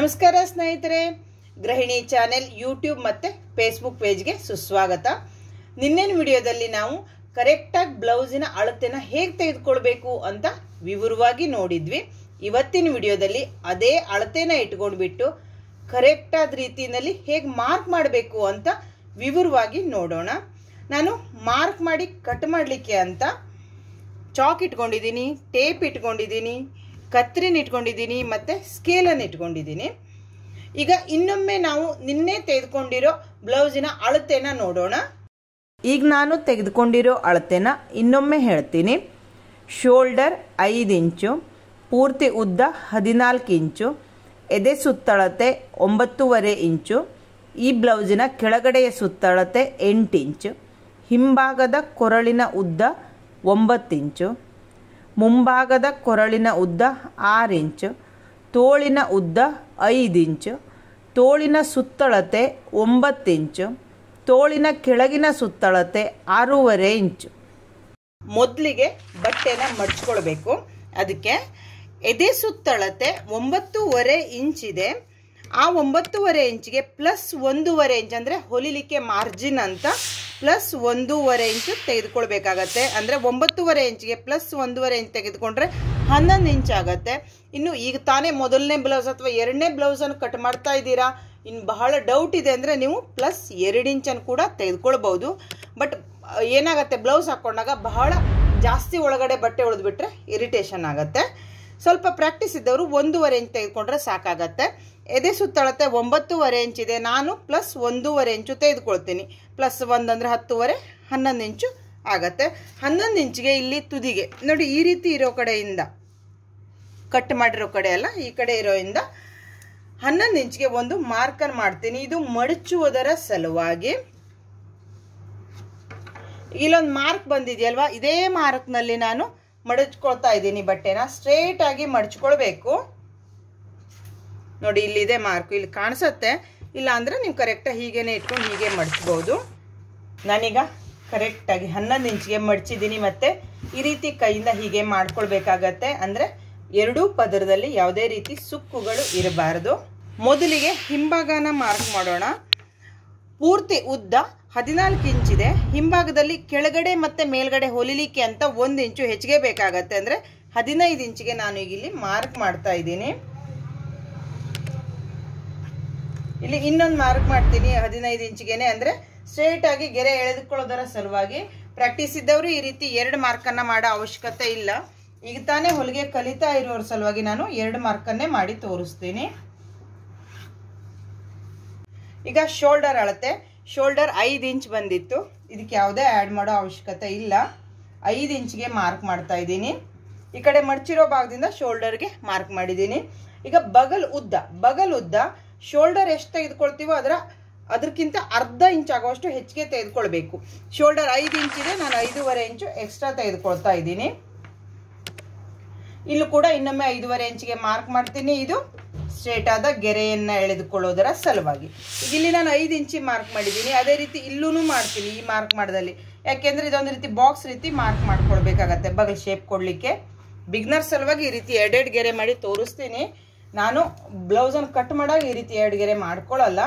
ನಮಸ್ಕಾರ ಸ್ನೇಹಿತರೆ Gruhini channel YouTube ಮತ್ತು ಫೇಸ್ಬುಕ್ ಪೇಜ್ಗೆ ಸುಸ್ವಾಗತ ನಿನ್ನೆನ ವಿಡಿಯೋದಲ್ಲಿ ನಾವು ಕರೆಕ್ಟಾಗಿ ಬ್ಲೌಸಿನ ಅಳತೆನ ಹೇಗೆ ತೆಗೆದುಕೊಳ್ಬೇಕು ಅಂತ ವಿವರವಾಗಿ ನೋಡಿದ್ವಿ ಇವತ್ತಿನ ವಿಡಿಯೋದಲ್ಲಿ ಅದೇ ಅಳತೆನ ಇಟ್ಕೊಂಡ್ಬಿಟ್ಟು ಕರೆಕ್ಟಾದ ರೀತಿಯಲ್ಲಿ ಹೇಗೆ ಮಾರ್ಕ್ ಮಾಡಬೇಕು ಅಂತ ವಿವರವಾಗಿ ನೋಡೋಣ ನಾನು ಮಾರ್ಕ್ ಮಾಡಿ ಕಟ್ ಮಾಡಲಿಕ್ಕೆ ಅಂತ ಚಾಕ್ ಇಟ್ಕೊಂಡಿದ್ದೀನಿ ಟೇಪ್ ಇಟ್ಕೊಂಡಿದ್ದೀನಿ ಕತ್ರಿನ ಇಟ್ಕೊಂಡಿದ್ದೀನಿ ಮತ್ತು ಸ್ಕೇಲನ್ನು ಇಟ್ಕೊಂಡಿದ್ದೀನಿ ಈಗ ಇನ್ನೊಮ್ಮೆ ನಾವು ನಿನ್ನೆ ತೆಗೆದುಕೊಂಡಿರೋ ಬ್ಲೌಸಿನ ಅಳತೆನ ನೋಡೋಣ ಈಗ ನಾನು ತೆಗೆದುಕೊಂಡಿರೋ ಅಳತೆನ ಇನ್ನೊಮ್ಮೆ ಹೇಳ್ತೀನಿ ಶೋಲ್ಡರ್ ಐದು ಇಂಚು ಪೂರ್ತಿ ಉದ್ದ ಹದಿನಾಲ್ಕು ಇಂಚು ಎದೆ ಸುತ್ತಳತೆ ಒಂಬತ್ತೂವರೆ ಇಂಚು ಈ ಬ್ಲೌಸಿನ ಕೆಳಗಡೆಯ ಸುತ್ತಳತೆ ಎಂಟು ಇಂಚು ಹಿಂಭಾಗದ ಕೊರಳಿನ ಉದ್ದ ಒಂಬತ್ತು ಇಂಚು ಮುಂಭಾಗದ ಕೊರಳಿನ ಉದ್ದ ಆರು ಇಂಚು ತೋಳಿನ ಉದ್ದ ಐದು ಇಂಚು ತೋಳಿನ ಸುತ್ತಳತೆ ಒಂಬತ್ತು ಇಂಚು ತೋಳಿನ ಕೆಳಗಿನ ಸುತ್ತಳತೆ ಆರೂವರೆ ಇಂಚು ಮೊದಲಿಗೆ ಬಟ್ಟೆನ ಮಡ್ಚ್ಕೊಳ್ಬೇಕು ಅದಕ್ಕೆ ಎದೆ ಸುತ್ತಳತೆ ಒಂಬತ್ತೂವರೆ ಇಂಚಿದೆ ಆ ಒಂಬತ್ತೂವರೆ ಇಂಚಿಗೆ ಪ್ಲಸ್ ಒಂದೂವರೆ ಇಂಚ್ ಅಂದರೆ ಹೊಲಿಲಿಕ್ಕೆ ಮಾರ್ಜಿನ್ ಅಂತ ಪ್ಲಸ್ ಒಂದೂವರೆ ಇಂಚು ತೆಗೆದುಕೊಳ್ಬೇಕಾಗತ್ತೆ ಅಂದರೆ ಒಂಬತ್ತೂವರೆ ಇಂಚಿಗೆ ಪ್ಲಸ್ ಒಂದೂವರೆ ಇಂಚ್ ತೆಗೆದುಕೊಂಡ್ರೆ ಹನ್ನೊಂದು ಇಂಚ್ ಆಗುತ್ತೆ ಇನ್ನು ಈಗ ತಾನೇ ಮೊದಲನೇ ಬ್ಲೌಸ್ ಅಥವಾ ಎರಡನೇ ಬ್ಲೌಸನ್ನು ಕಟ್ ಮಾಡ್ತಾ ಇದ್ದೀರಾ ಇನ್ನು ಬಹಳ ಡೌಟ್ ಇದೆ ಅಂದರೆ ನೀವು ಪ್ಲಸ್ ಎರಡು ಇಂಚನ್ನು ಕೂಡ ತೆಗೆದುಕೊಳ್ಬೋದು ಬಟ್ ಏನಾಗುತ್ತೆ ಬ್ಲೌಸ್ ಹಾಕ್ಕೊಂಡಾಗ ಬಹಳ ಜಾಸ್ತಿ ಒಳಗಡೆ ಬಟ್ಟೆ ಉಳಿದ್ಬಿಟ್ರೆ ಇರಿಟೇಷನ್ ಆಗುತ್ತೆ ಸ್ವಲ್ಪ ಪ್ರಾಕ್ಟೀಸ್ ಇದ್ದವರು ಒಂದೂವರೆ ಇಂಚ್ ತೆಗೆದುಕೊಂಡ್ರೆ ಸಾಕಾಗತ್ತೆ ಎದೆ ಸುತ್ತಳತೆ ಒಂಬತ್ತೂವರೆ ಇಂಚ್ ಇದೆ ನಾನು ಪ್ಲಸ್ ಒಂದೂವರೆ ಇಂಚು ತೆಗೆದುಕೊಳ್ತೀನಿ ಪ್ಲಸ್ ಒಂದಂದರೆ ಹತ್ತುವರೆ ಹನ್ನೊಂದು ಇಂಚು ಆಗತ್ತೆ ಹನ್ನೊಂದು ಇಂಚಿಗೆ ಇಲ್ಲಿ ತುದಿಗೆ ನೋಡಿ ಈ ರೀತಿ ಇರೋ ಕಡೆಯಿಂದ ಕಟ್ ಮಾಡಿರೋ ಕಡೆ ಅಲ್ಲ ಈ ಕಡೆ ಇರೋಯಿಂದ ಹನ್ನೊಂದು ಇಂಚಿಗೆ ಒಂದು ಮಾರ್ಕರ್ ಮಾಡ್ತೀನಿ ಇದು ಮಡಚುವುದರ ಸಲುವಾಗಿ ಇಲ್ಲೊಂದು ಮಾರ್ಕ್ ಬಂದಿದೆಯಲ್ವಾ ಇದೇ ಮಾರ್ಕ್ನಲ್ಲಿ ನಾನು ಮಡಚ್ಕೊಳ್ತಾ ಇದ್ದೀನಿ ಬಟ್ಟೆನ ಸ್ಟ್ರೇಟ್ ಆಗಿ ಮಡಚ್ಕೊಳ್ಬೇಕು ನೋಡಿ ಇಲ್ಲಿದೆ ಮಾರ್ಕ್ ಇಲ್ಲಿ ಕಾಣಿಸುತ್ತೆ ಇಲ್ಲ ಅಂದರೆ ನೀವು ಕರೆಕ್ಟಾಗಿ ಹೀಗೇನೆ ಇಟ್ಕೊಂಡು ಹೀಗೆ ಮಡಚ್ಬೋದು ನಾನೀಗ ಕರೆಕ್ಟಾಗಿ ಹನ್ನೊಂದು ಇಂಚಿಗೆ ಮಡಚಿದ್ದೀನಿ ಮತ್ತು ಈ ರೀತಿ ಕೈಯಿಂದ ಹೀಗೆ ಮಾಡ್ಕೊಳ್ಬೇಕಾಗತ್ತೆ ಅಂದರೆ ಎರಡೂ ಪದರದಲ್ಲಿ ಯಾವುದೇ ರೀತಿ ಸುಕ್ಕುಗಳು ಇರಬಾರದು ಮೊದಲಿಗೆ ಹಿಂಭಾಗನ ಮಾರ್ಕ್ ಮಾಡೋಣ ಪೂರ್ತಿ ಉದ್ದ ಹದಿನಾಲ್ಕು ಇಂಚಿದೆ ಹಿಂಭಾಗದಲ್ಲಿ ಕೆಳಗಡೆ ಮತ್ತು ಮೇಲ್ಗಡೆ ಹೊಲಿಲಿಕ್ಕೆ ಅಂತ ಒಂದು ಇಂಚು ಹೆಚ್ಚಿಗೆ ಬೇಕಾಗತ್ತೆ ಅಂದರೆ ಹದಿನೈದು ಇಂಚಿಗೆ ನಾನು ಈಗ ಇಲ್ಲಿ ಮಾರ್ಕ್ ಮಾಡ್ತಾ ಇದ್ದೀನಿ ಇಲ್ಲಿ ಇನ್ನೊಂದು ಮಾರ್ಕ್ ಮಾಡ್ತೀನಿ ಹದಿನೈದು ಇಂಚಿಗೆನೆ ಅಂದರೆ ಸ್ಟ್ರೇಟ್ ಆಗಿ ಗೆರೆ ಎಳೆದುಕೊಳ್ಳೋದರ ಸಲುವಾಗಿ ಪ್ರಾಕ್ಟೀಸ್ ಇದ್ದವರು ಈ ರೀತಿ ಎರಡು ಮಾರ್ಕನ್ನು ಮಾಡೋ ಅವಶ್ಯಕತೆ ಇಲ್ಲ ಈಗ ತಾನೇ ಹೊಲಿಗೆ ಕಲಿತಾ ಇರೋರ ಸಲುವಾಗಿ ನಾನು ಎರಡು ಮಾರ್ಕನ್ನೇ ಮಾಡಿ ತೋರಿಸ್ತೀನಿ ಈಗ ಶೋಲ್ಡರ್ ಅಳತೆ ಶೋಲ್ಡರ್ ಐದು ಇಂಚ್ ಬಂದಿತ್ತು ಇದಕ್ಕೆ ಯಾವುದೇ ಆ್ಯಡ್ ಮಾಡೋ ಅವಶ್ಯಕತೆ ಇಲ್ಲ ಐದು ಇಂಚ್ಗೆ ಮಾರ್ಕ್ ಮಾಡ್ತಾ ಇದ್ದೀನಿ ಈ ಕಡೆ ಮಡ್ಚಿರೋ ಭಾಗದಿಂದ ಶೋಲ್ಡರ್ಗೆ ಮಾರ್ಕ್ ಮಾಡಿದ್ದೀನಿ ಈಗ ಬಗಲ್ ಉದ್ದ ಬಗಲ್ ಉದ್ದ ಶೋಲ್ಡರ್ ಎಷ್ಟು ತೆಗೆದುಕೊಳ್ತೀವೋ ಅದರ ಅದಕ್ಕಿಂತ ಅರ್ಧ ಇಂಚ್ ಆಗುವಷ್ಟು ಹೆಚ್ಚಿಗೆ ತೆಗೆದುಕೊಳ್ಬೇಕು ಶೋಲ್ಡರ್ ಐದು ಇಂಚ್ ಇದೆ ನಾನು ಐದೂವರೆ ಇಂಚು ಎಕ್ಸ್ಟ್ರಾ ತೆಗೆದುಕೊಳ್ತಾ ಇದ್ದೀನಿ ಇಲ್ಲೂ ಕೂಡ ಇನ್ನೊಮ್ಮೆ ಐದೂವರೆ ಇಂಚಿಗೆ ಮಾರ್ಕ್ ಮಾಡ್ತೀನಿ ಇದು ಸ್ಟ್ರೇಟ್ ಆದ ಗೆರೆಯನ್ನು ಎಳೆದುಕೊಳ್ಳೋದರ ಸಲುವಾಗಿ ಈಗ ಇಲ್ಲಿ ನಾನು ಐದು ಇಂಚಿ ಮಾರ್ಕ್ ಮಾಡಿದ್ದೀನಿ ಅದೇ ರೀತಿ ಇಲ್ಲೂ ಮಾಡ್ತೀನಿ ಈ ಮಾರ್ಕ್ ಮಾಡ್ದಲ್ಲಿ ಯಾಕೆಂದರೆ ಇದೊಂದು ರೀತಿ ಬಾಕ್ಸ್ ರೀತಿ ಮಾರ್ಕ್ ಮಾಡ್ಕೊಳ್ಬೇಕಾಗತ್ತೆ ಬಗಲ್ ಶೇಪ್ ಕೊಡಲಿಕ್ಕೆ ಬಿಗ್ನರ್ ಸಲುವಾಗಿ ಈ ರೀತಿ ಎರಡೆರಡು ಗೆರೆ ಮಾಡಿ ತೋರಿಸ್ತೀನಿ ನಾನು ಬ್ಲೌಸನ್ನು ಕಟ್ ಮಾಡಾಗ ಈ ರೀತಿ ಎರಡು ಗೆರೆ ಮಾಡ್ಕೊಳ್ಳಲ್ಲ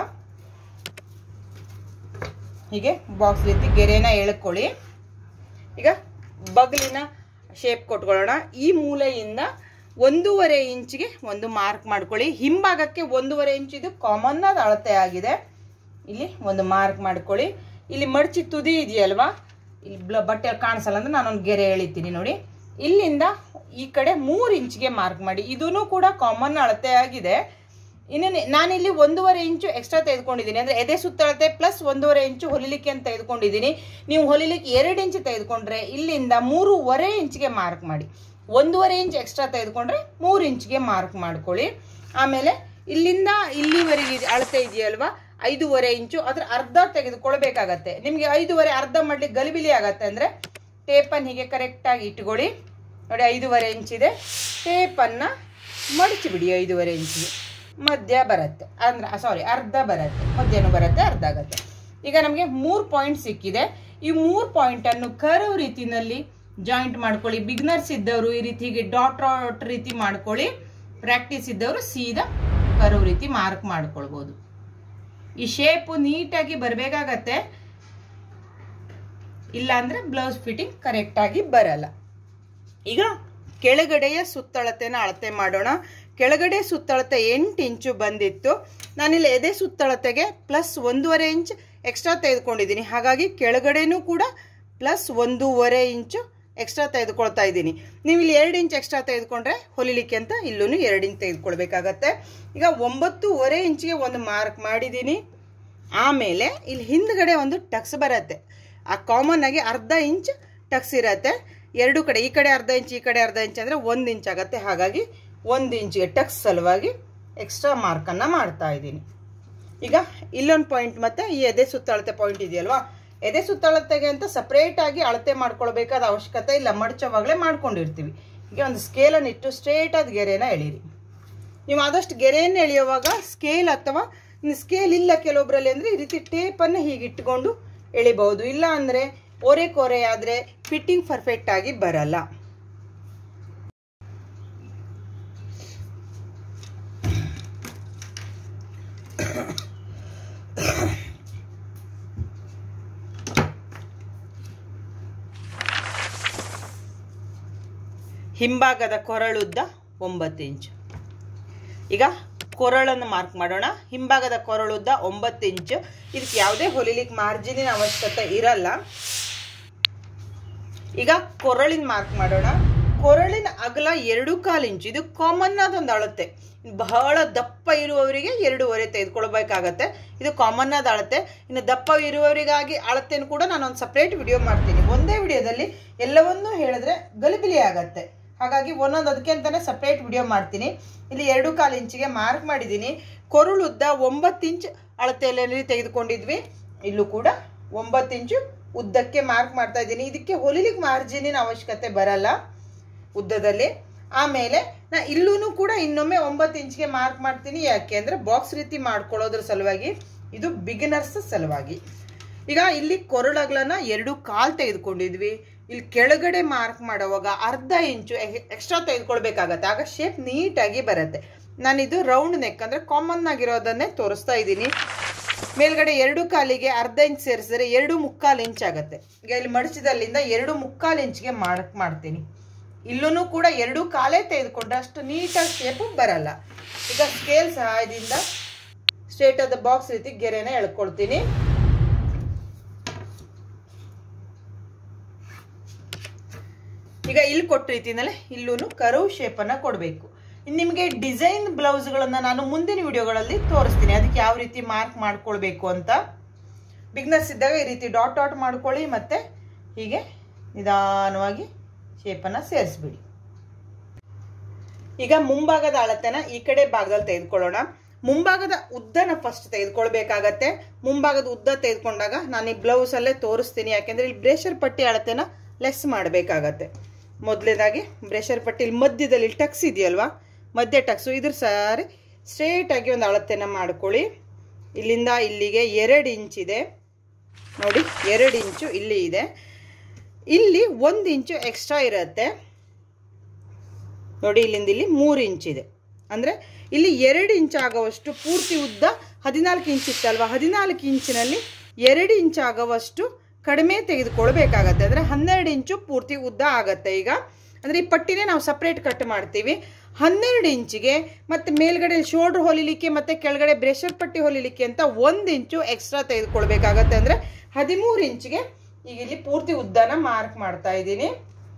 ಹೀಗೆ ಬಾಕ್ಸ್ ರೀತಿ ಗೆರೆನ ಎಳ್ಕೊಳ್ಳಿ ಈಗ ಬಗಲಿನ ಶೇಪ್ ಕೊಟ್ಕೊಳ್ಳೋಣ ಈ ಮೂಲೆಯಿಂದ ಒಂದೂವರೆ ಇಂಚಿಗೆ ಒಂದು ಮಾರ್ಕ್ ಮಾಡ್ಕೊಳ್ಳಿ ಹಿಂಭಾಗಕ್ಕೆ ಒಂದೂವರೆ ಇಂಚ್ ಇದು ಕಾಮನ್ ಆದ ಅಳತೆ ಆಗಿದೆ ಇಲ್ಲಿ ಒಂದು ಮಾರ್ಕ್ ಮಾಡ್ಕೊಳ್ಳಿ ಇಲ್ಲಿ ಮಡಚಿ ತುದಿ ಇದೆಯಲ್ವಾ ಇಲ್ಲಿ ಬ್ಲ ಬಟ್ಟೆ ಕಾಣಿಸಲ್ಲ ಅಂದ್ರೆ ನಾನೊಂದು ಗೆರೆ ಎಳಿತೀನಿ ನೋಡಿ ಇಲ್ಲಿಂದ ಈ ಕಡೆ ಮೂರು ಇಂಚಿಗೆ ಮಾರ್ಕ್ ಮಾಡಿ ಇದೂ ಕೂಡ ಕಾಮನ್ ಅಳತೆ ಆಗಿದೆ ಇನ್ನು ನಾನಿಲ್ಲಿ ಒಂದೂವರೆ ಇಂಚು ಎಕ್ಸ್ಟ್ರಾ ತೆಗೆದುಕೊಂಡಿದ್ದೀನಿ ಅಂದರೆ ಎದೆ ಸುತ್ತಳತೆ ಪ್ಲಸ್ ಒಂದೂವರೆ ಇಂಚು ಹೊಲಿಲಿಕ್ಕೆ ಅಂತ ತೆಗೆದುಕೊಂಡಿದ್ದೀನಿ ನೀವು ಹೊಲಿಲಿಕ್ಕೆ ಎರಡು ಇಂಚು ತೆಗೆದುಕೊಂಡ್ರೆ ಇಲ್ಲಿಂದ ಮೂರುವರೆ ಇಂಚಿಗೆ ಮಾರ್ಕ್ ಮಾಡಿ ಒಂದೂವರೆ ಇಂಚ್ ಎಕ್ಸ್ಟ್ರಾ ತೆಗೆದುಕೊಂಡ್ರೆ ಮೂರು ಇಂಚಿಗೆ ಮಾರ್ಕ್ ಮಾಡ್ಕೊಳ್ಳಿ ಆಮೇಲೆ ಇಲ್ಲಿಂದ ಇಲ್ಲಿವರೆಗೆ ಅಳತೆ ಇದೆಯಲ್ವಾ ಐದೂವರೆ ಇಂಚು ಅದ್ರ ಅರ್ಧ ತೆಗೆದುಕೊಳ್ಬೇಕಾಗತ್ತೆ ನಿಮಗೆ ಐದೂವರೆ ಅರ್ಧ ಮಾಡ್ಲಿಕ್ಕೆ ಗಲಿಬಿಲಿ ಆಗತ್ತೆ ಅಂದರೆ ಟೇಪನ್ನು ಹೀಗೆ ಕರೆಕ್ಟಾಗಿ ಇಟ್ಕೊಳ್ಳಿ ನೋಡಿ ಐದೂವರೆ ಇಂಚಿದೆ ಟೇಪನ್ನು ಮಡಚಿಬಿಡಿ ಐದೂವರೆ ಇಂಚಿಗೆ ಮಧ್ಯ ಬರುತ್ತೆ ಅಂದ್ರೆ ಸಾರಿ ಅರ್ಧ ಬರುತ್ತೆ ಮಧ್ಯನೂ ಬರುತ್ತೆ ಅರ್ಧ ಆಗುತ್ತೆ ಈಗ ನಮಗೆ ಮೂರು ಪಾಯಿಂಟ್ ಸಿಕ್ಕಿದೆ ಈ ಮೂರು ಪಾಯಿಂಟನ್ನು ಕರ್ವ್ ರೀತಿನಲ್ಲಿ ಜಾಯಿಂಟ್ ಮಾಡ್ಕೊಳ್ಳಿ ಬಿಗ್ನರ್ಸ್ ಇದ್ದವರು ಈ ರೀತಿ ಹೀಗೆ ಡಾಟ್ ಡಾಟ್ ರೀತಿ ಮಾಡ್ಕೊಳ್ಳಿ ಪ್ರಾಕ್ಟೀಸ್ ಇದ್ದವರು ಸೀದಾ ಕರು ರೀತಿ ಮಾರ್ಕ್ ಮಾಡ್ಕೊಳ್ಬೋದು ಈ ಶೇಪು ನೀಟಾಗಿ ಬರಬೇಕಾಗತ್ತೆ ಇಲ್ಲಾಂದ್ರೆ ಬ್ಲೌಸ್ ಫಿಟ್ಟಿಂಗ್ ಕರೆಕ್ಟಾಗಿ ಬರಲ್ಲ ಈಗ ಕೆಳಗಡೆಯ ಸುತ್ತಳತೆನ ಅಳತೆ ಮಾಡೋಣ ಕೆಳಗಡೆ ಸುತ್ತಳತೆ ಎಂಟು ಇಂಚು ಬಂದಿತ್ತು ನಾನಿಲ್ಲಿ ಎದೆ ಸುತ್ತಳತೆಗೆ ಪ್ಲಸ್ ಒಂದೂವರೆ ಇಂಚ್ ಎಕ್ಸ್ಟ್ರಾ ತೆಗೆದುಕೊಂಡಿದ್ದೀನಿ ಹಾಗಾಗಿ ಕೆಳಗಡೆನೂ ಕೂಡ ಪ್ಲಸ್ ಒಂದೂವರೆ ಇಂಚು ಎಕ್ಸ್ಟ್ರಾ ತೆಗೆದುಕೊಳ್ತಾ ಇದ್ದೀನಿ ನೀವು ಇಲ್ಲಿ ಎರಡು ಇಂಚ್ ಎಕ್ಸ್ಟ್ರಾ ತೆಗೆದುಕೊಂಡ್ರೆ ಹೊಲಿಲಿಕ್ಕೆ ಅಂತ ಇಲ್ಲೂ ಎರಡು ಇಂಚ್ ತೆಗೆದುಕೊಳ್ಬೇಕಾಗತ್ತೆ ಈಗ ಒಂಬತ್ತೂವರೆ ಇಂಚಿಗೆ ಒಂದು ಮಾರ್ಕ್ ಮಾಡಿದ್ದೀನಿ ಆಮೇಲೆ ಇಲ್ಲಿ ಹಿಂದ್ಗಡೆ ಒಂದು ಟಕ್ಸ್ ಬರುತ್ತೆ ಆ ಕಾಮನ್ ಆಗಿ ಅರ್ಧ ಇಂಚ್ ಟಕ್ಸ್ ಇರತ್ತೆ ಎರಡು ಕಡೆ ಈ ಕಡೆ ಅರ್ಧ ಇಂಚ್ ಈ ಕಡೆ ಅರ್ಧ ಇಂಚ್ ಅಂದರೆ ಒಂದು ಇಂಚ್ ಆಗುತ್ತೆ ಹಾಗಾಗಿ ಒಂದು ಇಂಚಿಗೆ ಟಕ್ಸ್ ಸಲುವಾಗಿ ಎಕ್ಸ್ಟ್ರಾ ಮಾರ್ಕನ್ನು ಮಾಡ್ತಾ ಇದ್ದೀನಿ ಈಗ ಇಲ್ಲೊಂದು ಪಾಯಿಂಟ್ ಮತ್ತು ಈ ಎದೆ ಸುತ್ತಳತೆ ಪಾಯಿಂಟ್ ಇದೆಯಲ್ವಾ ಎದೆ ಸುತ್ತಳತೆಗೆ ಅಂತ ಸಪ್ರೇಟಾಗಿ ಅಳತೆ ಮಾಡ್ಕೊಳ್ಬೇಕಾದ ಅವಶ್ಯಕತೆ ಇಲ್ಲ ಮಡ್ಚವಾಗಲೇ ಮಾಡ್ಕೊಂಡಿರ್ತೀವಿ ಈಗ ಒಂದು ಸ್ಕೇಲನ್ನು ಇಟ್ಟು ಸ್ಟ್ರೇಟಾದ ಗೆರೆನ ಎಳೀರಿ ನೀವು ಆದಷ್ಟು ಗೆರೆಯನ್ನು ಎಳೆಯುವಾಗ ಸ್ಕೇಲ್ ಅಥವಾ ಸ್ಕೇಲ್ ಇಲ್ಲ ಕೆಲವೊಬ್ಬರಲ್ಲಿ ಅಂದರೆ ಈ ರೀತಿ ಟೇಪನ್ನು ಹೀಗೆ ಇಟ್ಕೊಂಡು ಎಳಿಬಹುದು ಇಲ್ಲ ಅಂದರೆ ಓರೆ ಕೋರೆ ಆದರೆ ಫಿಟ್ಟಿಂಗ್ ಪರ್ಫೆಕ್ಟ್ ಆಗಿ ಬರಲ್ಲ ಹಿಂಭಾಗದ ಕೊರಳುದ್ದ ಒಂಬತ್ತು ಇಂಚು ಈಗ ಕೊರಳನ್ನು ಮಾರ್ಕ್ ಮಾಡೋಣ ಹಿಂಭಾಗದ ಕೊರಳುದ್ದ ಒಂಬತ್ತು ಇಂಚು ಇದಕ್ಕೆ ಯಾವುದೇ ಹೊಲಿಲಿಕ್ಕೆ ಮಾರ್ಜಿನಿನ ಅವಶ್ಯಕತೆ ಇರಲ್ಲ ಈಗ ಕೊರಳಿನ ಮಾರ್ಕ್ ಮಾಡೋಣ ಕೊರಳಿನ ಅಗಲ ಎರಡು ಕಾಲು ಇಂಚು ಇದು ಕಾಮನ್ ಆದ ಒಂದು ಅಳತೆ ಬಹಳ ದಪ್ಪ ಇರುವವರಿಗೆ ಎರಡೂವರೆ ತೆಗೆದುಕೊಳ್ಬೇಕಾಗತ್ತೆ ಇದು ಕಾಮನ್ ಆದ ಅಳತೆ ಇನ್ನು ದಪ್ಪ ಇರುವವರಿಗಾಗಿ ಅಳತೆಯನ್ನು ಕೂಡ ನಾನು ಒಂದು ಸಪ್ರೇಟ್ ವಿಡಿಯೋ ಮಾಡ್ತೀನಿ ಒಂದೇ ವಿಡಿಯೋದಲ್ಲಿ ಎಲ್ಲವನ್ನೂ ಹೇಳಿದ್ರೆ ಗಲಿಬಿಲಿ ಆಗತ್ತೆ ಹಾಗಾಗಿ ಒಂದೊಂದು ಅದಕ್ಕೆ ಅಂತಾನೆ ಸಪ್ರೇಟ್ ವಿಡಿಯೋ ಮಾಡ್ತೀನಿ ಇಲ್ಲಿ ಎರಡು ಕಾಲು ಇಂಚಿಗೆ ಮಾರ್ಕ್ ಮಾಡಿದ್ದೀನಿ ಕೊರಳುದ್ದ ಒಂಬತ್ತು ಇಂಚ್ ಅಳತೆಯಲ್ಲಿ ತೆಗೆದುಕೊಂಡಿದ್ವಿ ಇಲ್ಲೂ ಕೂಡ ಒಂಬತ್ತು ಇಂಚು ಉದ್ದಕ್ಕೆ ಮಾರ್ಕ್ ಮಾಡ್ತಾ ಇದ್ದೀನಿ ಇದಕ್ಕೆ ಹೊಲಿಲಿಕ್ಕೆ ಮಾರ್ಜಿನಿನ ಅವಶ್ಯಕತೆ ಬರಲ್ಲ ಉದ್ದದಲ್ಲಿ ಆಮೇಲೆ ನಾ ಇಲ್ಲೂ ಕೂಡ ಇನ್ನೊಮ್ಮೆ ಒಂಬತ್ತು ಇಂಚ್ಗೆ ಮಾರ್ಕ್ ಮಾಡ್ತೀನಿ ಯಾಕೆ ಅಂದರೆ ಬಾಕ್ಸ್ ರೀತಿ ಮಾಡ್ಕೊಳ್ಳೋದ್ರ ಸಲುವಾಗಿ ಇದು ಬಿಗಿನರ್ಸ್ ಸಲುವಾಗಿ ಈಗ ಇಲ್ಲಿ ಕೊರಳಗ್ಲನ್ನ ಎರಡು ಕಾಲು ತೆಗೆದುಕೊಂಡಿದ್ವಿ ಇಲ್ಲಿ ಕೆಳಗಡೆ ಮಾರ್ಕ್ ಮಾಡುವಾಗ ಅರ್ಧ ಇಂಚು ಎಕ್ಸ್ಟ್ರಾ ತೆಗೆದುಕೊಳ್ಬೇಕಾಗತ್ತೆ ಆಗ ಶೇಪ್ ನೀಟಾಗಿ ಬರುತ್ತೆ ನಾನಿದು ರೌಂಡ್ ನೆಕ್ ಅಂದರೆ ಕಾಮನ್ ಆಗಿರೋದನ್ನೇ ತೋರಿಸ್ತಾ ಇದ್ದೀನಿ ಮೇಲ್ಗಡೆ ಎರಡು ಕಾಲಿಗೆ ಅರ್ಧ ಇಂಚ್ ಸೇರಿಸಿದ್ರೆ ಎರಡು ಮುಕ್ಕಾಲು ಇಂಚ್ ಆಗುತ್ತೆ ಈಗ ಇಲ್ಲಿ ಮಡಚಿದಲ್ಲಿಂದ ಎರಡು ಮುಕ್ಕಾಲು ಇಂಚ್ಗೆ ಮಾರ್ಕ್ ಮಾಡ್ತೀನಿ ಇಲ್ಲೂ ಕೂಡ ಎರಡು ಕಾಲೇ ತೆಗೆದುಕೊಂಡ್ರೆ ಅಷ್ಟು ನೀಟಾಗಿ ಶೇಪು ಬರಲ್ಲ ಈಗ ಸ್ಕೇಲ್ ಸಹಾಯದಿಂದ ಸ್ಟ್ರೇಟ್ ಆದ ಬಾಕ್ಸ್ ರೀತಿ ಗೆರೆನ ಎಳ್ಕೊಳ್ತೀನಿ ಈಗ ಇಲ್ಲಿ ಕೊಟ್ಟ ರೀತಿನಲ್ಲೇ ಇಲ್ಲೂ ಕರ್ವ್ ಶೇಪನ್ನು ಕೊಡಬೇಕು ಇನ್ನು ನಿಮಗೆ ಡಿಸೈನ್ ಬ್ಲೌಸ್ಗಳನ್ನು ನಾನು ಮುಂದಿನ ವಿಡಿಯೋಗಳಲ್ಲಿ ತೋರಿಸ್ತೀನಿ ಅದಕ್ಕೆ ಯಾವ ರೀತಿ ಮಾರ್ಕ್ ಮಾಡ್ಕೊಳ್ಬೇಕು ಅಂತ ಬಿಗ್ನರ್ಸ್ ಇದ್ದಾಗ ಈ ರೀತಿ ಡಾಟ್ ಡಾಟ್ ಮಾಡ್ಕೊಳ್ಳಿ ಮತ್ತು ಹೀಗೆ ನಿಧಾನವಾಗಿ ಶೇಪನ್ನು ಸೇರಿಸ್ಬಿಡಿ ಈಗ ಮುಂಭಾಗದ ಅಳತೆನ ಈ ಕಡೆ ಭಾಗದಲ್ಲಿ ತೆಗೆದುಕೊಳ್ಳೋಣ ಮುಂಭಾಗದ ಉದ್ದನ ಫಸ್ಟ್ ತೆಗೆದುಕೊಳ್ಬೇಕಾಗತ್ತೆ ಮುಂಭಾಗದ ಉದ್ದ ತೆಗೆದುಕೊಂಡಾಗ ನಾನು ಈ ಬ್ಲೌಸಲ್ಲೇ ತೋರಿಸ್ತೀನಿ ಯಾಕೆಂದರೆ ಇಲ್ಲಿ ಬ್ರೇಷರ್ ಪಟ್ಟಿ ಅಳತೆನ ಲೆಸ್ ಮಾಡಬೇಕಾಗತ್ತೆ ಮೊದಲನೇದಾಗಿ ಬ್ರೇಷರ್ ಪಟ್ಟಿ ಇಲ್ಲಿ ಮಧ್ಯದಲ್ಲಿ ಇಲ್ಲಿ ಟಕ್ಸ್ ಇದೆಯಲ್ವಾ ಮಧ್ಯ ಟಕ್ಸು ಇದ್ರ ಸಾರಿ ಸ್ಟ್ರೇಟಾಗಿ ಒಂದು ಅಳತೆನ ಮಾಡ್ಕೊಳ್ಳಿ ಇಲ್ಲಿಂದ ಇಲ್ಲಿಗೆ ಎರಡು ಇಂಚಿದೆ ನೋಡಿ ಎರಡು ಇಂಚು ಇಲ್ಲಿ ಇದೆ ಇಲ್ಲಿ ಒಂದು ಇಂಚು ಎಕ್ಸ್ಟ್ರಾ ಇರುತ್ತೆ ನೋಡಿ ಇಲ್ಲಿಂದ ಇಲ್ಲಿ ಮೂರು ಇಂಚಿದೆ ಅಂದರೆ ಇಲ್ಲಿ ಎರಡು ಇಂಚ್ ಆಗುವಷ್ಟು ಪೂರ್ತಿ ಉದ್ದ ಹದಿನಾಲ್ಕು ಇಂಚ್ ಇತ್ತಲ್ವ ಹದಿನಾಲ್ಕು ಇಂಚಿನಲ್ಲಿ ಎರಡು ಇಂಚ್ ಆಗುವಷ್ಟು ಕಡಿಮೆ ತೆಗೆದುಕೊಳ್ಬೇಕಾಗತ್ತೆ ಅಂದರೆ ಹನ್ನೆರಡು ಇಂಚು ಪೂರ್ತಿ ಉದ್ದ ಆಗತ್ತೆ ಈಗ ಅಂದರೆ ಈ ಪಟ್ಟಿನೇ ನಾವು ಸಪ್ರೇಟ್ ಕಟ್ ಮಾಡ್ತೀವಿ ಹನ್ನೆರಡು ಇಂಚಿಗೆ ಮತ್ತು ಮೇಲ್ಗಡೆ ಶೋಲ್ಡ್ರ್ ಹೊಲಿಲಿಕ್ಕೆ ಮತ್ತು ಕೆಳಗಡೆ ಬ್ರೆಷರ್ ಪಟ್ಟಿ ಹೊಲಿಲಿಕ್ಕೆ ಅಂತ ಒಂದು ಇಂಚು ಎಕ್ಸ್ಟ್ರಾ ತೆಗೆದುಕೊಳ್ಬೇಕಾಗತ್ತೆ ಅಂದರೆ ಹದಿಮೂರು ಇಂಚಿಗೆ ಈಗ ಇಲ್ಲಿ ಪೂರ್ತಿ ಉದ್ದನ ಮಾರ್ಕ್ ಮಾಡ್ತಾ ಇದ್ದೀನಿ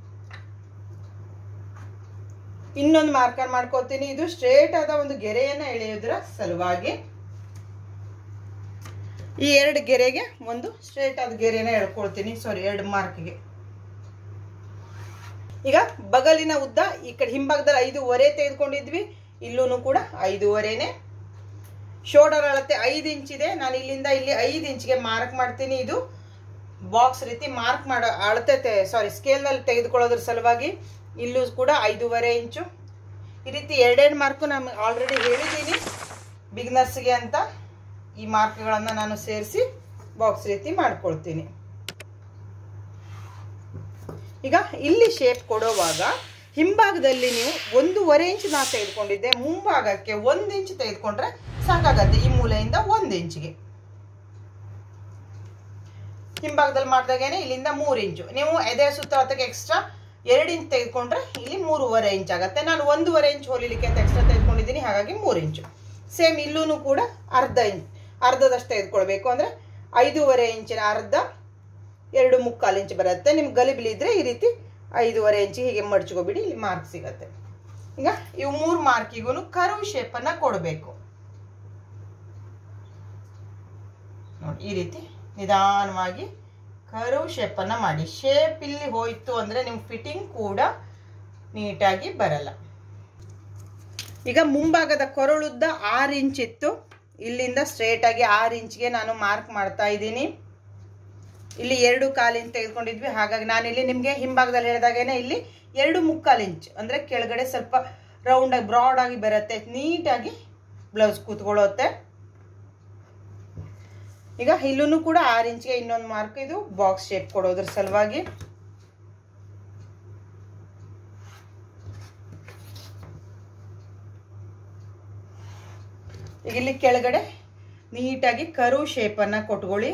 ಇನ್ನೊಂದು ಮಾರ್ಕರ್ ಮಾಡ್ಕೊತೀನಿ ಇದು ಸ್ಟ್ರೇಟ್ ಆದ ಒಂದು ಗೆರೆಯನ್ನ ಎಳೆಯೋದ್ರ ಸಲುವಾಗಿ ಈ ಎರಡು ಗೆರೆಗೆ ಒಂದು ಸ್ಟ್ರೇಟ್ ಆದ ಗೆರೆನ ಎಳ್ಕೊಳ್ತೀನಿ ಸಾರಿ ಎರಡು ಮಾರ್ಕ್ಗೆ ಈಗ ಬಗಲಿನ ಉದ್ದ ಈ ಕಡೆ ಹಿಂಭಾಗದಲ್ಲಿ ಐದೂವರೆ ತೆಗೆದುಕೊಂಡಿದ್ವಿ ಇಲ್ಲೂ ಕೂಡ ಐದೂವರೆನೆ ಶೋಲ್ಡರ್ ಅಳತೆ ಐದು ಇಂಚ್ ಇದೆ ನಾನು ಇಲ್ಲಿಂದ ಇಲ್ಲಿ ಐದು ಇಂಚ್ಗೆ ಮಾರ್ಕ್ ಮಾಡ್ತೀನಿ ಇದು ಬಾಕ್ಸ್ ರೀತಿ ಮಾರ್ಕ್ ಮಾಡೋ ಅಳತೆ ಸಾರಿ ಸ್ಕೇಲ್ನಲ್ಲಿ ತೆಗೆದುಕೊಳ್ಳೋದ್ರ ಸಲುವಾಗಿ ಇಲ್ಲೂ ಕೂಡ ಐದೂವರೆ ಇಂಚು ಈ ರೀತಿ ಎರಡೆರಡು ಮಾರ್ಕು ನಾನು ಆಲ್ರೆಡಿ ಹೇಳಿದ್ದೀನಿ ಬಿಗ್ನರ್ಸ್ಗೆ ಅಂತ ಈ ಮಾರ್ಕ್ಗಳನ್ನು ನಾನು ಸೇರಿಸಿ ಬಾಕ್ಸ್ ರೀತಿ ಮಾಡ್ಕೊಳ್ತೀನಿ ಈಗ ಇಲ್ಲಿ ಶೇಪ್ ಕೊಡೋವಾಗ ಹಿಂಭಾಗದಲ್ಲಿ ನೀವು ಒಂದೂವರೆ ಇಂಚ್ ನಾ ತೆಗೆದುಕೊಂಡಿದ್ದೆ ಮುಂಭಾಗಕ್ಕೆ ಒಂದು ಇಂಚ್ ತೆಗೆದುಕೊಂಡ್ರೆ ಸಾಕಾಗತ್ತೆ ಈ ಮೂಲೆಯಿಂದ ಒಂದು ಇಂಚಿಗೆ ಹಿಂಭಾಗದಲ್ಲಿ ಮಾಡಿದಾಗೇನೆ ಇಲ್ಲಿಂದ ಮೂರು ಇಂಚು ನೀವು ಎದೆ ಸುತ್ತಳತೆಗೆ ಎಕ್ಸ್ಟ್ರಾ ಎರಡು ಇಂಚ್ ತೆಗೆದುಕೊಂಡ್ರೆ ಇಲ್ಲಿ ಮೂರುವರೆ ಇಂಚ್ ಆಗುತ್ತೆ ನಾನು ಒಂದೂವರೆ ಇಂಚ್ ಹೊಲಿಲಿಕ್ಕೆ ಅಂತ ಎಕ್ಸ್ಟ್ರಾ ತೆಗೆದುಕೊಂಡಿದ್ದೀನಿ ಹಾಗಾಗಿ ಮೂರು ಇಂಚು ಸೇಮ್ ಇಲ್ಲೂ ಕೂಡ ಅರ್ಧ ಇಂಚ್ ಅರ್ಧದಷ್ಟು ತೆಗೆದುಕೊಳ್ಬೇಕು ಅಂದರೆ ಐದೂವರೆ ಇಂಚಿನ ಅರ್ಧ ಎರಡು ಮುಕ್ಕಾಲು ಇಂಚ್ ಬರುತ್ತೆ ನಿಮ್ಗೆ ಗಲಿಬಿಲಿದ್ರೆ ಈ ರೀತಿ ಐದೂವರೆ ಇಂಚ್ ಹೀಗೆ ಮಡ್ಚ್ಕೊಬಿಡಿ ಇಲ್ಲಿ ಮಾರ್ಕ್ ಸಿಗತ್ತೆ ಈಗ ಇವು ಮೂರು ಮಾರ್ಕಿಗೂ ಕರ್ವ್ ಶೇಪನ್ನು ಕೊಡಬೇಕು ನೋಡಿ ಈ ರೀತಿ ನಿಧಾನವಾಗಿ ಕರ್ವ್ ಶೇಪನ್ನು ಮಾಡಿ ಶೇಪ್ ಇಲ್ಲಿ ಹೋಯ್ತು ಅಂದರೆ ನಿಮ್ಮ ಫಿಟ್ಟಿಂಗ್ ಕೂಡ ನೀಟಾಗಿ ಬರಲ್ಲ ಈಗ ಮುಂಭಾಗದ ಕೊರಳುದ್ದ ಆರು ಇಂಚ್ ಇತ್ತು ಇಲ್ಲಿಂದ ಸ್ಟ್ರೇಟ್ ಆಗಿ ಆರು ಇಂಚ್ಗೆ ನಾನು ಮಾರ್ಕ್ ಮಾಡ್ತಾ ಇದ್ದೀನಿ ಇಲ್ಲಿ ಎರಡು ಕಾಲು ಇಂಚ್ ತೆಗೆದುಕೊಂಡಿದ್ವಿ ಹಾಗಾಗಿ ನಾನಿಲ್ಲಿ ನಿಮಗೆ ಹಿಂಭಾಗದಲ್ಲಿ ಹೇಳಿದಾಗೇನೆ ಇಲ್ಲಿ ಎರಡು ಮುಕ್ಕಾಲು ಇಂಚ್ ಅಂದರೆ ಕೆಳಗಡೆ ಸ್ವಲ್ಪ ರೌಂಡಾಗಿ ಬ್ರಾಡ್ ಆಗಿ ಬರುತ್ತೆ ನೀಟಾಗಿ ಬ್ಲೌಸ್ ಕೂತ್ಕೊಳ್ಳುತ್ತೆ ಈಗ ಇಲ್ಲೂ ಕೂಡ ಆರು ಇಂಚ್ಗೆ ಇನ್ನೊಂದು ಮಾರ್ಕ್ ಇದು ಬಾಕ್ಸ್ ಶೇಪ್ ಕೊಡೋದ್ರ ಸಲುವಾಗಿ ಈಗ ಇಲ್ಲಿ ಕೆಳಗಡೆ ನೀಟಾಗಿ ಕರು ಶೇಪನ್ನು ಕೊಟ್ಕೊಳ್ಳಿ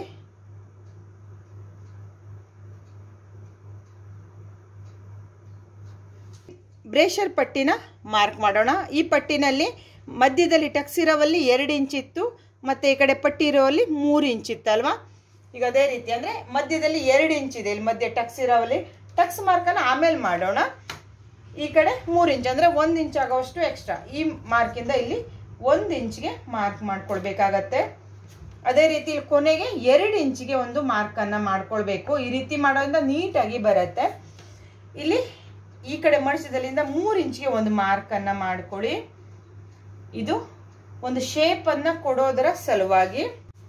ಬ್ರೇಷರ್ ಪಟ್ಟಿನ ಮಾರ್ಕ್ ಮಾಡೋಣ ಈ ಪಟ್ಟಿನಲ್ಲಿ ಮಧ್ಯದಲ್ಲಿ ಟಕ್ಸ್ ಇರೋವಲ್ಲಿ ಎರಡು ಇಂಚ್ ಇತ್ತು ಮತ್ತು ಈ ಕಡೆ ಪಟ್ಟಿ ಇರೋವಲ್ಲಿ ಮೂರು ಇಂಚ್ ಇತ್ತಲ್ವಾ ಈಗ ಅದೇ ರೀತಿ ಅಂದರೆ ಮಧ್ಯದಲ್ಲಿ ಎರಡು ಇಂಚ್ ಇದೆ ಇಲ್ಲಿ ಮಧ್ಯೆ ಟಕ್ಸ್ ಇರೋವಲ್ಲಿ ಟಕ್ಸ್ ಮಾರ್ಕನ್ನು ಆಮೇಲೆ ಮಾಡೋಣ ಈ ಕಡೆ ಮೂರು ಇಂಚ್ ಅಂದರೆ ಒಂದು ಇಂಚ್ ಆಗೋವಷ್ಟು ಎಕ್ಸ್ಟ್ರಾ ಈ ಮಾರ್ಕಿಂದ ಇಲ್ಲಿ ಒಂದು ಇಂಚ್ಗೆ ಮಾರ್ಕ್ ಮಾಡ್ಕೊಳ್ಬೇಕಾಗತ್ತೆ ಅದೇ ರೀತಿ ಇಲ್ಲಿ ಕೊನೆಗೆ ಎರಡು ಇಂಚಿಗೆ ಒಂದು ಮಾರ್ಕನ್ನು ಮಾಡ್ಕೊಳ್ಬೇಕು ಈ ರೀತಿ ಮಾಡೋದ್ರಿಂದ ನೀಟಾಗಿ ಬರುತ್ತೆ ಇಲ್ಲಿ ಈ ಕಡೆ ಮಡಿಸಿದಲ್ಲಿಂದ ಮೂರು ಇಂಚಿಗೆ ಒಂದು ಮಾರ್ಕನ್ನು ಮಾಡ್ಕೊಳ್ಳಿ ಇದು ಒಂದು ಶೇಪನ್ನು ಕೊಡೋದರ ಸಲುವಾಗಿ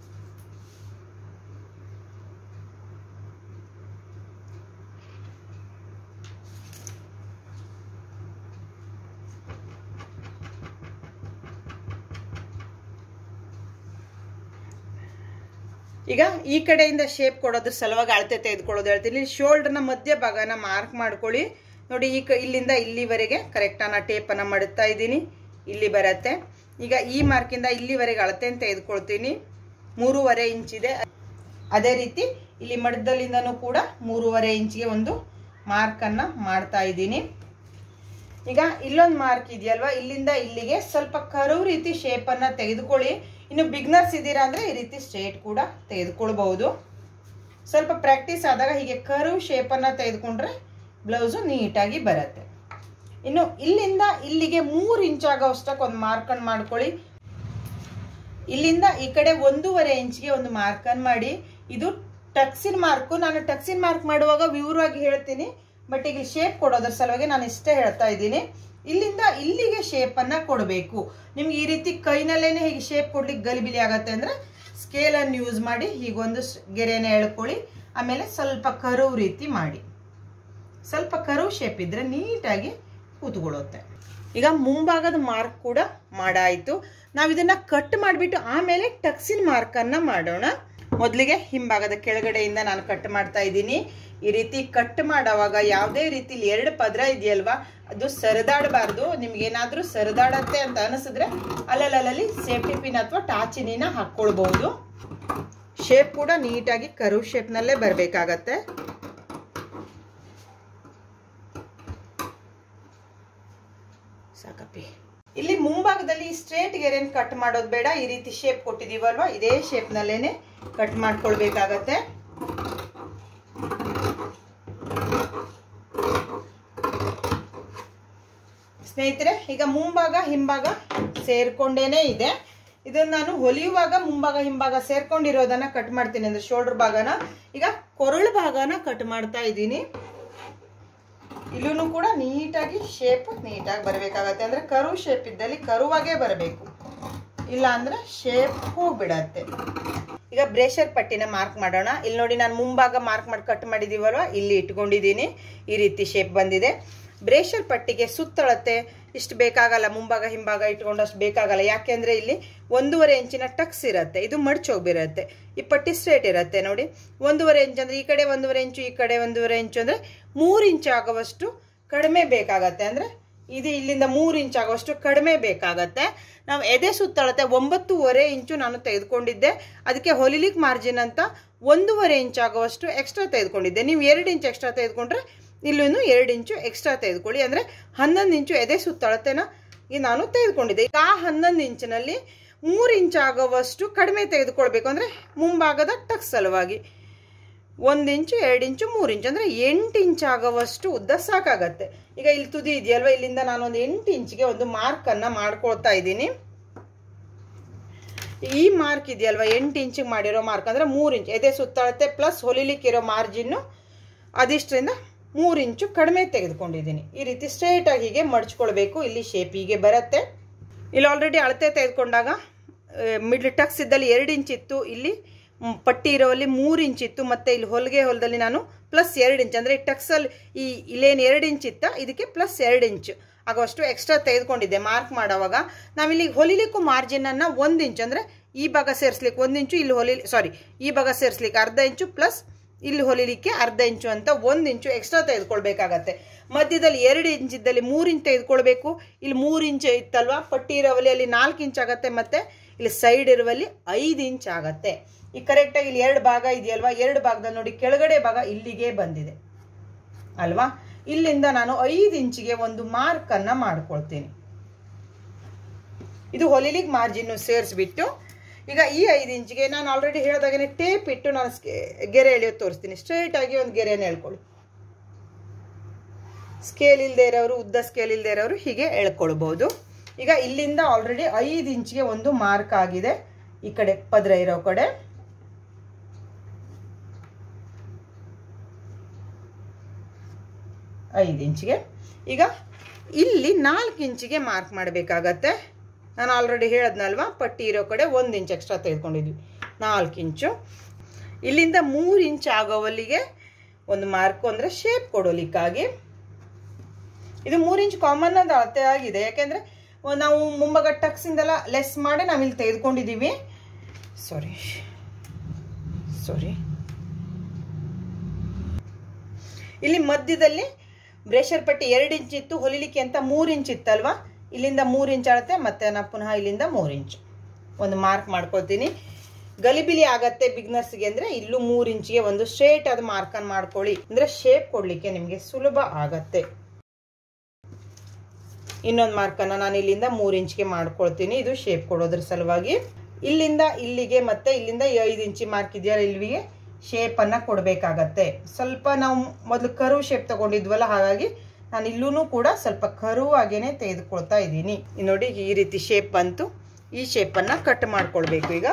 ಈಗ ಈ ಕಡೆಯಿಂದ ಶೇಪ್ ಕೊಡೋದ್ರ ಸಲುವಾಗಿ ಅಳತೆ ತೆಗೆದುಕೊಳ್ಳೋದು ಹೇಳ್ತೀನಿ ಶೋಲ್ಡರ್ನ ಮಧ್ಯ ಭಾಗನ ಮಾರ್ಕ್ ಮಾಡ್ಕೊಳ್ಳಿ ನೋಡಿ ಈ ಕ ಇಲ್ಲಿಂದ ಇಲ್ಲಿವರೆಗೆ ಕರೆಕ್ಟಾನ ಟೇಪನ್ನು ಮಾಡುತ್ತಾ ಇದ್ದೀನಿ ಇಲ್ಲಿ ಬರುತ್ತೆ ಈಗ ಈ ಮಾರ್ಕಿಂದ ಇಲ್ಲಿವರೆಗೆ ಅಳತೆಯನ್ನು ತೆಗೆದುಕೊಳ್ತೀನಿ ಮೂರುವರೆ ಇಂಚ್ ಇದೆ ಅದೇ ರೀತಿ ಇಲ್ಲಿ ಮಡ್ದಲ್ಲಿಂದನೂ ಕೂಡ ಮೂರುವರೆ ಇಂಚ್ಗೆ ಒಂದು ಮಾರ್ಕನ್ನು ಮಾಡ್ತಾ ಇದ್ದೀನಿ ಈಗ ಇಲ್ಲೊಂದು ಮಾರ್ಕ್ ಇದೆಯಲ್ವಾ ಇಲ್ಲಿಂದ ಇಲ್ಲಿಗೆ ಸ್ವಲ್ಪ ಕರು ರೀತಿ ಶೇಪನ್ನು ತೆಗೆದುಕೊಳ್ಳಿ ಇನ್ನು ಬಿಗ್ನರ್ಸ್ ಇದ್ದೀರಾ ಅಂದರೆ ಈ ರೀತಿ ಸ್ಟ್ರೇಟ್ ಕೂಡ ತೆಗೆದುಕೊಳ್ಬಹುದು ಸ್ವಲ್ಪ ಪ್ರಾಕ್ಟೀಸ್ ಆದಾಗ ಹೀಗೆ ಕರ್ವ್ ಶೇಪನ್ನು ತೆಗೆದುಕೊಂಡ್ರೆ ಬ್ಲೌಸು ನೀಟಾಗಿ ಬರುತ್ತೆ ಇನ್ನು ಇಲ್ಲಿಂದ ಇಲ್ಲಿಗೆ ಮೂರು ಇಂಚ್ ಆಗೋಷ್ಟಕ್ಕೆ ಒಂದು ಮಾರ್ಕನ್ನು ಮಾಡ್ಕೊಳ್ಳಿ ಇಲ್ಲಿಂದ ಈ ಕಡೆ ಒಂದೂವರೆ ಇಂಚ್ಗೆ ಒಂದು ಮಾರ್ಕನ್ನು ಮಾಡಿ ಇದು ಟಕ್ಸಿನ್ ಮಾರ್ಕು ನಾನು ಟಕ್ಸಿನ್ ಮಾರ್ಕ್ ಮಾಡುವಾಗ ವಿವರವಾಗಿ ಹೇಳ್ತೀನಿ ಬಟ್ ಈಗ ಶೇಪ್ ಕೊಡೋದ್ರ ಸಲುವಾಗಿ ನಾನು ಇಷ್ಟೇ ಹೇಳ್ತಾ ಇದ್ದೀನಿ ಇಲ್ಲಿಂದ ಇಲ್ಲಿಗೆ ಶೇಪನ್ನು ಕೊಡಬೇಕು ನಿಮ್ಗೆ ಈ ರೀತಿ ಕೈನಲ್ಲೇನೆ ಹೀಗೆ ಶೇಪ್ ಕೊಡ್ಲಿಕ್ಕೆ ಗಲಿಬಿಲಿ ಆಗತ್ತೆ ಅಂದರೆ ಸ್ಕೇಲನ್ನು ಯೂಸ್ ಮಾಡಿ ಹೀಗೊಂದು ಗೆರೆನ ಎಳ್ಕೊಳ್ಳಿ ಆಮೇಲೆ ಸ್ವಲ್ಪ ಕರುವ್ ರೀತಿ ಮಾಡಿ ಸ್ವಲ್ಪ ಕರುವ್ ಶೇಪ್ ಇದ್ರೆ ನೀಟಾಗಿ ಕೂತ್ಕೊಳ್ಳುತ್ತೆ ಈಗ ಮುಂಭಾಗದ ಮಾರ್ಕ್ ಕೂಡ ಮಾಡಾಯಿತು ನಾವು ಇದನ್ನ ಕಟ್ ಮಾಡಿಬಿಟ್ಟು ಆಮೇಲೆ ಟಕ್ಸಿನ್ ಮಾರ್ಕನ್ನು ಮಾಡೋಣ ಮೊದಲಿಗೆ ಹಿಂಭಾಗದ ಕೆಳಗಡೆಯಿಂದ ನಾನು ಕಟ್ ಮಾಡ್ತಾ ಇದ್ದೀನಿ ಈ ರೀತಿ ಕಟ್ ಮಾಡೋವಾಗ ಯಾವುದೇ ರೀತಿಲಿ ಎರಡು ಪದರ ಇದೆಯಲ್ವಾ ಅದು ಸರಿದಾಡಬಾರ್ದು ನಿಮ್ಗೇನಾದ್ರೂ ಸರಿದಾಡತ್ತೆ ಅಂತ ಅನಿಸಿದ್ರೆ ಅಲ್ಲಲ್ಲಿ ಸೇಫ್ಟಿ ಪಿನ್ ಅಥವಾ ಟಾಚಿನಿನ ಹಾಕ್ಕೊಳ್ಬಹುದು ಶೇಪ್ ಕೂಡ ನೀಟಾಗಿ ಕರು ಶೇಪ್ನಲ್ಲೇ ಬರಬೇಕಾಗತ್ತೆ ಸಾಕಪ್ಪಿ ಇಲ್ಲಿ ಮುಂಭಾಗದಲ್ಲಿ ಸ್ಟ್ರೇಟ್ ಗೆರೆನ್ ಕಟ್ ಮಾಡೋದು ಬೇಡ ಈ ರೀತಿ ಶೇಪ್ ಕೊಟ್ಟಿದೀವಲ್ವಾ ಇದೇ ಶೇಪ್ನಲ್ಲೇನೆ ಕಟ್ ಮಾಡ್ಕೊಳ್ಬೇಕಾಗತ್ತೆ ಸ್ನೇಹಿತರೆ ಈಗ ಮುಂಭಾಗ ಹಿಂಭಾಗ ಸೇರ್ಕೊಂಡೇನೆ ಇದೆ ಇದನ್ನ ನಾನು ಹೊಲಿಯುವಾಗ ಮುಂಭಾಗ ಹಿಂಭಾಗ ಸೇರ್ಕೊಂಡಿರೋದನ್ನ ಕಟ್ ಮಾಡ್ತೀನಿ ಅಂದ್ರೆ ಶೋಲ್ಡರ್ ಭಾಗನ ಈಗ ಕೊರಳು ಭಾಗನ ಕಟ್ ಮಾಡ್ತಾ ಇದ್ದೀನಿ ಇಲ್ಲೂ ಕೂಡ ನೀಟಾಗಿ ಶೇಪ್ ನೀಟಾಗಿ ಬರಬೇಕಾಗತ್ತೆ ಅಂದ್ರೆ ಕರು ಶೇಪ್ ಇದ್ದಲ್ಲಿ ಕರುವಾಗೇ ಬರಬೇಕು ಇಲ್ಲ ಅಂದ್ರೆ ಶೇಪ್ ಹೋಗ್ಬಿಡತ್ತೆ ಈಗ ಬ್ರೇಷರ್ ಪಟ್ಟಿನ ಮಾರ್ಕ್ ಮಾಡೋಣ ಇಲ್ಲಿ ನೋಡಿ ನಾನು ಮುಂಭಾಗ ಮಾರ್ಕ್ ಮಾಡಿ ಕಟ್ ಮಾಡಿದೀವಲ್ವ ಇಲ್ಲಿ ಇಟ್ಕೊಂಡಿದ್ದೀನಿ ಈ ರೀತಿ ಶೇಪ್ ಬಂದಿದೆ ಬ್ರೇಷರ್ ಪಟ್ಟಿಗೆ ಸುತ್ತಳತೆ ಇಷ್ಟು ಬೇಕಾಗಲ್ಲ ಮುಂಭಾಗ ಹಿಂಭಾಗ ಇಟ್ಕೊಂಡಷ್ಟು ಬೇಕಾಗಲ್ಲ ಯಾಕೆಂದ್ರೆ ಇಲ್ಲಿ ಒಂದೂವರೆ ಇಂಚಿನ ಟಕ್ಸ್ ಇರುತ್ತೆ ಇದು ಮಡ್ಚೋಗ್ಬಿರುತ್ತೆ ಈ ಪಟ್ಟಿ ಸ್ಟ್ರೇಟ್ ಇರುತ್ತೆ ನೋಡಿ ಒಂದೂವರೆ ಇಂಚ್ ಅಂದ್ರೆ ಈ ಕಡೆ ಒಂದೂವರೆ ಇಂಚು ಈ ಕಡೆ ಒಂದೂವರೆ ಇಂಚು ಅಂದ್ರೆ ಮೂರು ಇಂಚು ಆಗುವಷ್ಟು ಕಡಿಮೆ ಬೇಕಾಗತ್ತೆ ಅಂದರೆ ಇದು ಇಲ್ಲಿಂದ ಮೂರು ಇಂಚ್ ಆಗುವಷ್ಟು ಕಡಿಮೆ ಬೇಕಾಗತ್ತೆ ನಾವು ಎದೆ ಸುತ್ತಳತೆ ಒಂಬತ್ತೂವರೆ ಇಂಚು ನಾನು ತೆಗೆದುಕೊಂಡಿದ್ದೆ ಅದಕ್ಕೆ ಹೊಲಿಲಿಕ್ಕೆ ಮಾರ್ಜಿನ್ ಅಂತ ಒಂದೂವರೆ ಇಂಚ್ ಆಗುವಷ್ಟು ಎಕ್ಸ್ಟ್ರಾ ತೆಗೆದುಕೊಂಡಿದ್ದೆ ನೀವು ಎರಡು ಇಂಚ್ ಎಕ್ಸ್ಟ್ರಾ ತೆಗೆದುಕೊಂಡ್ರೆ ಇಲ್ಲೂ ಎರಡು ಇಂಚು ಎಕ್ಸ್ಟ್ರಾ ತೆಗೆದುಕೊಳ್ಳಿ ಅಂದರೆ ಹನ್ನೊಂದು ಇಂಚು ಎದೆ ಸುತ್ತಳತೆನ ಈ ನಾನು ತೆಗೆದುಕೊಂಡಿದ್ದೆ ಈಗ ಆ ಹನ್ನೊಂದು ಇಂಚಿನಲ್ಲಿ ಮೂರು ಇಂಚ್ ಆಗುವಷ್ಟು ಕಡಿಮೆ ತೆಗೆದುಕೊಳ್ಬೇಕು ಅಂದರೆ ಮುಂಭಾಗದ ಟಕ್ ಸಲುವಾಗಿ ಒಂದು ಇಂಚು ಎರಡು ಇಂಚು ಮೂರು ಇಂಚು ಅಂದರೆ ಎಂಟು ಇಂಚ್ ಆಗುವಷ್ಟು ಉದ್ದ ಸಾಕಾಗತ್ತೆ ಈಗ ಇಲ್ಲಿ ತುದಿ ಇದೆಯಲ್ವ ಇಲ್ಲಿಂದ ನಾನೊಂದು ಎಂಟು ಇಂಚಿಗೆ ಒಂದು ಮಾರ್ಕನ್ನು ಮಾಡ್ಕೊಳ್ತಾ ಇದ್ದೀನಿ ಈ ಮಾರ್ಕ್ ಇದೆಯಲ್ವ ಎಂಟು ಇಂಚಿಗೆ ಮಾಡಿರೋ ಮಾರ್ಕ್ ಅಂದರೆ ಮೂರು ಇಂಚ್ ಎದೆ ಸುತ್ತಳತೆ ಪ್ಲಸ್ ಹೊಲಿಲಿಕ್ಕಿರೋ ಮಾರ್ಜಿನ್ನು ಅದಿಷ್ಟರಿಂದ ಮೂರು ಇಂಚು ಕಡಿಮೆ ತೆಗೆದುಕೊಂಡಿದ್ದೀನಿ ಈ ರೀತಿ ಸ್ಟ್ರೈಟಾಗಿ ಹೀಗೆ ಮಡ್ಚ್ಕೊಳ್ಬೇಕು ಇಲ್ಲಿ ಶೇಪ್ ಹೀಗೆ ಬರುತ್ತೆ ಇಲ್ಲಿ ಆಲ್ರೆಡಿ ಅಳತೆ ತೆಗೆದುಕೊಂಡಾಗ ಮಿಡ್ಲ್ ಟಕ್ಸ್ ಇದ್ದಲ್ಲಿ ಎರಡು ಇಂಚ್ ಇತ್ತು ಇಲ್ಲಿ ಮ್, ಪಟ್ಟಿ ಇರೋಲ್ಲಿ ಮೂರು ಇಂಚ್ ಇತ್ತು ಮತ್ತು ಇಲ್ಲಿ ಹೊಲಿಗೆ ಹೊಲದಲ್ಲಿ ನಾನು ಪ್ಲಸ್ ಎರಡು ಇಂಚ್ ಅಂದರೆ ಟಕ್ಸಲ್ಲಿ ಈ ಇಲ್ಲೇನು ಎರಡು ಇಂಚ್ ಇತ್ತ ಇದಕ್ಕೆ ಪ್ಲಸ್ ಎರಡು ಇಂಚ್ ಆಗುವಷ್ಟು ಎಕ್ಸ್ಟ್ರಾ ತೆಗೆದುಕೊಂಡಿದ್ದೆ ಮಾರ್ಕ್ ಮಾಡೋವಾಗ ನಾವಿಲ್ಲಿ ಹೊಲಿಲಿಕ್ಕೂ ಮಾರ್ಜಿನನ್ನು ಒಂದು ಇಂಚ್ ಅಂದರೆ ಈ ಭಾಗ ಸೇರಿಸ್ಲಿಕ್ಕೆ ಒಂದು ಇಂಚು ಇಲ್ಲಿ ಹೊಲಿ ಸಾರಿ ಈ ಭಾಗ ಸೇರಿಸ್ಲಿಕ್ಕೆ ಅರ್ಧ ಇಂಚು ಪ್ಲಸ್ ಇಲ್ಲಿ ಹೊಲಿಲಿಕ್ಕೆ ಅರ್ಧ ಇಂಚು ಅಂತ ಒಂದು ಇಂಚು ಎಕ್ಸ್ಟ್ರಾ ತೆಗೆದುಕೊಳ್ಬೇಕಾಗತ್ತೆ ಮಧ್ಯದಲ್ಲಿ ಎರಡು ಇಂಚ್ ಇದ್ದಲ್ಲಿ ಮೂರು ಇಂಚ್ ತೆಗೆದುಕೊಳ್ಬೇಕು ಇಲ್ಲಿ ಮೂರು ಇಂಚ್ ಇತ್ತಲ್ವಾ ಪಟ್ಟಿ ಇರೋವಲ್ಲಿ ಅಲ್ಲಿ ನಾಲ್ಕು ಇಂಚ್ ಆಗತ್ತೆ ಮತ್ತೆ ಇಲ್ಲಿ ಸೈಡ್ ಇರುವಲ್ಲಿ ಐದು ಇಂಚ್ ಆಗತ್ತೆ ಈ ಕರೆಕ್ಟಾಗಿ ಇಲ್ಲಿ ಎರಡು ಭಾಗ ಇದೆಯಲ್ವಾ ಎರಡು ಭಾಗದಲ್ಲಿ ನೋಡಿ ಕೆಳಗಡೆ ಭಾಗ ಇಲ್ಲಿಗೆ ಬಂದಿದೆ ಅಲ್ವಾ ಇಲ್ಲಿಂದ ನಾನು ಐದು ಇಂಚಿಗೆ ಒಂದು ಮಾರ್ಕನ್ನು ಮಾಡ್ಕೊಳ್ತೀನಿ ಇದು ಹೊಲಿಲಿಕ್ಕೆ ಮಾರ್ಜಿನ್ ಸೇರಿಸ್ಬಿಟ್ಟು ಈಗ ಈ ಐದು ಇಂಚಿಗೆ ನಾನು ಆಲ್ರೆಡಿ ಹೇಳಿದಾಗನೇ ಟೇಪ್ ಇಟ್ಟು ನಾನು ಸ್ಕೆ- ಗೆರೆ ಎಳೆಯೋದು ತೋರಿಸ್ತೀನಿ ಸ್ಟ್ರೈಟ್ ಆಗಿ ಒಂದು ಗೆರೆಯನ್ನು ಎಳ್ಕೊಳ್ಳಿ ಸ್ಕೇಲ್ ಇಲ್ಲದೆ ಇರೋರು ಉದ್ದ ಸ್ಕೇಲ್ ಇಲ್ಲದೆ ಇರೋರು ಹೀಗೆ ಎಳ್ಕೊಳ್ಬೋದು ಈಗ ಇಲ್ಲಿಂದ ಆಲ್ರೆಡಿ ಐದು ಇಂಚಿಗೆ ಒಂದು ಮಾರ್ಕ್ ಆಗಿದೆ ಈ ಕಡೆ ಪದ್ರ ಇರೋ ಕಡೆ ಐದು ಇಂಚಿಗೆ ಈಗ ಇಲ್ಲಿ ನಾಲ್ಕು ಇಂಚಿಗೆ ಮಾರ್ಕ್ ಮಾಡಬೇಕಾಗತ್ತೆ ನಾನು ಆಲ್ರೆಡಿ ಹೇಳದ್ನಲ್ವಾ ಪಟ್ಟಿ ಇರೋ ಕಡೆ ಒಂದು ಇಂಚ್ ಎಕ್ಸ್ಟ್ರಾ ತೆಗೆದುಕೊಂಡಿದ್ವಿ ನಾಲ್ಕು ಇಂಚು ಇಲ್ಲಿಂದ ಮೂರು ಇಂಚ್ ಆಗೋವಲ್ಲಿಗೆ ಒಂದು ಮಾರ್ಕ್ ಅಂದರೆ ಶೇಪ್ ಕೊಡೋಲಿಕ್ಕಾಗಿ ಇದು ಮೂರು ಇಂಚ್ ಕಾಮನ್ ಆದ ಅಳತೆ ಆಗಿದೆ ಯಾಕೆಂದರೆ ನಾವು ಮುಂಭಾಗ ಟಕ್ಸಿಂದೆಲ್ಲ ಲೆಸ್ ಮಾಡಿ ನಾವಿಲ್ಲಿ ತೆಗೆದುಕೊಂಡಿದ್ದೀವಿ ಸಾರಿ ಸಾರಿ ಇಲ್ಲಿ ಮಧ್ಯದಲ್ಲಿ ಬ್ರೇಷರ್ ಪಟ್ಟಿ ಎರಡು ಇಂಚ್ ಇತ್ತು ಹೊಲಿಲಿಕ್ಕೆ ಅಂತ ಮೂರು ಇಂಚ್ ಇತ್ತಲ್ವಾ ಇಲ್ಲಿಂದ ಮೂರು ಇಂಚ್ ಅಳತೆ ಮತ್ತೆ ನಾನು ಪುನಃ ಇಲ್ಲಿಂದ ಮೂರು ಇಂಚ್ ಒಂದು ಮಾರ್ಕ್ ಮಾಡ್ಕೊಳ್ತೀನಿ ಗಲಿಬಿಲಿ ಆಗತ್ತೆ ಬಿಗ್ನರ್ಸ್ಗೆ ಅಂದರೆ ಇಲ್ಲೂ ಮೂರು ಇಂಚಿಗೆ ಒಂದು ಸ್ಟ್ರೇಟ್ ಆದ ಮಾರ್ಕನ್ನು ಮಾಡ್ಕೊಳ್ಳಿ ಅಂದರೆ ಶೇಪ್ ಕೊಡಲಿಕ್ಕೆ ನಿಮಗೆ ಸುಲಭ ಆಗತ್ತೆ ಇನ್ನೊಂದು ಮಾರ್ಕನ್ನು ನಾನು ಇಲ್ಲಿಂದ ಮೂರು ಇಂಚ್ಗೆ ಮಾಡ್ಕೊಳ್ತೀನಿ ಇದು ಶೇಪ್ ಕೊಡೋದ್ರ ಸಲುವಾಗಿ ಇಲ್ಲಿಂದ ಇಲ್ಲಿಗೆ ಮತ್ತೆ ಇಲ್ಲಿಂದ ಈ ಐದು ಇಂಚಿ ಮಾರ್ಕ್ ಇದೆಯಲ್ಲ ಇಲ್ಲಿಗೆ ಶೇಪನ್ನು ಕೊಡಬೇಕಾಗತ್ತೆ ಸ್ವಲ್ಪ ನಾವು ಮೊದಲು ಕರು ಶೇಪ್ ತಗೊಂಡಿದ್ವಲ್ಲ ಹಾಗಾಗಿ ನಾನು ಇಲ್ಲೂ ಕೂಡ ಸ್ವಲ್ಪ ಕರುವಾಗೇನೆ ತೆಗೆದುಕೊಳ್ತಾ ಇದ್ದೀನಿ ನೋಡಿ ಈ ರೀತಿ ಶೇಪ್ ಬಂತು ಈ ಶೇಪನ್ನು ಕಟ್ ಮಾಡ್ಕೊಳ್ಬೇಕು ಈಗ